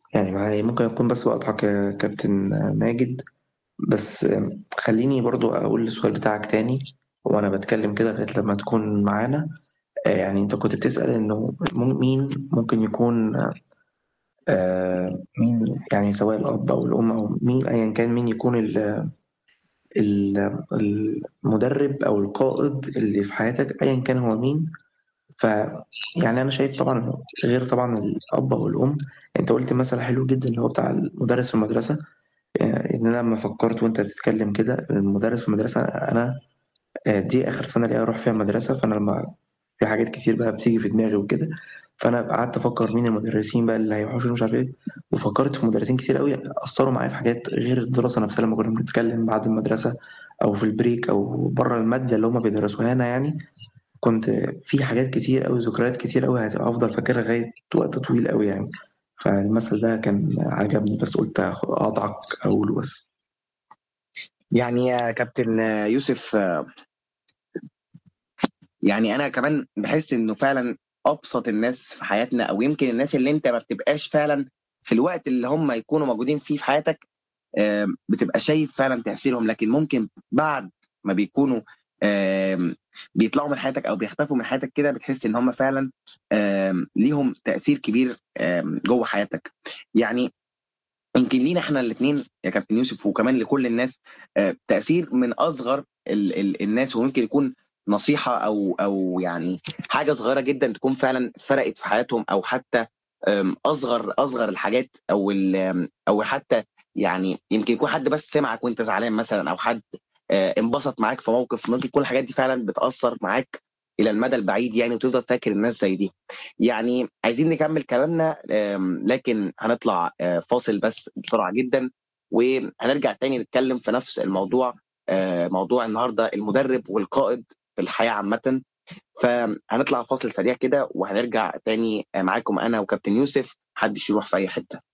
يعني معايا ممكن أكون بس بقطعك يا كابتن ماجد بس خليني برضو أقول السؤال بتاعك تاني وأنا بتكلم كده لغاية لما تكون معانا آه، يعني أنت كنت بتسأل إنه مم- مين ممكن يكون آه، مين يعني سواء الأب أو الأم أو مين أيا كان مين يكون ال- ال- المدرب أو القائد اللي في حياتك أيا كان هو مين ف يعني أنا شايف طبعا غير طبعا الأب أو الأم أنت قلت مثل حلو جدا اللي هو بتاع المدرس في المدرسة يعني إن أنا لما فكرت وأنت بتتكلم كده المدرس في المدرسة أنا آه، دي آخر سنة ليا أروح فيها المدرسة فأنا لما في حاجات كتير بقى بتيجي في دماغي وكده فأنا قعدت أفكر مين المدرسين بقى اللي هيوحشوني مش عارف إيه وفكرت في مدرسين كتير قوي أثروا معايا في حاجات غير الدراسة نفسها لما كنا بنتكلم بعد المدرسة أو في البريك أو بره المادة اللي هما بيدرسوها لنا يعني كنت في حاجات كتير قوي ذكريات كتير قوي هفضل فاكرها لغاية وقت طويل قوي يعني فالمثل ده كان عجبني بس قلت أقطعك أقوله بس يعني يا كابتن يوسف يعني انا كمان بحس انه فعلا ابسط الناس في حياتنا او يمكن الناس اللي انت ما بتبقاش فعلا في الوقت اللي هم يكونوا موجودين فيه في حياتك آم، بتبقى شايف فعلا تأثيرهم لكن ممكن بعد ما بيكونوا آم، بيطلعوا من حياتك او بيختفوا من حياتك كده بتحس ان هم فعلا آم، ليهم تأثير كبير آم، جوه حياتك يعني يمكن لينا احنا الاثنين يا كابتن يوسف وكمان لكل الناس آه، تأثير من اصغر ال ال الناس وممكن يكون نصيحة او او يعني حاجة صغيرة جدا تكون فعلا فرقت في حياتهم او حتى آم، اصغر اصغر الحاجات او ال- آم، او حتى يعني يمكن يكون حد بس سمعك وانت زعلان مثلا او حد آه، انبسط معاك في موقف ممكن يكون الحاجات دي فعلا بتأثر معاك الى المدى البعيد يعني وتفضل فاكر الناس زي دي يعني عايزين نكمل كلامنا آم، لكن هنطلع آه، فاصل بس بسرعة جدا وهنرجع تاني نتكلم في نفس الموضوع آه، موضوع النهارده المدرب والقائد في الحياة عامة فهنطلع فاصل سريع كده وهنرجع تاني آه، معاكم أنا وكابتن يوسف محدش يروح في أي حتة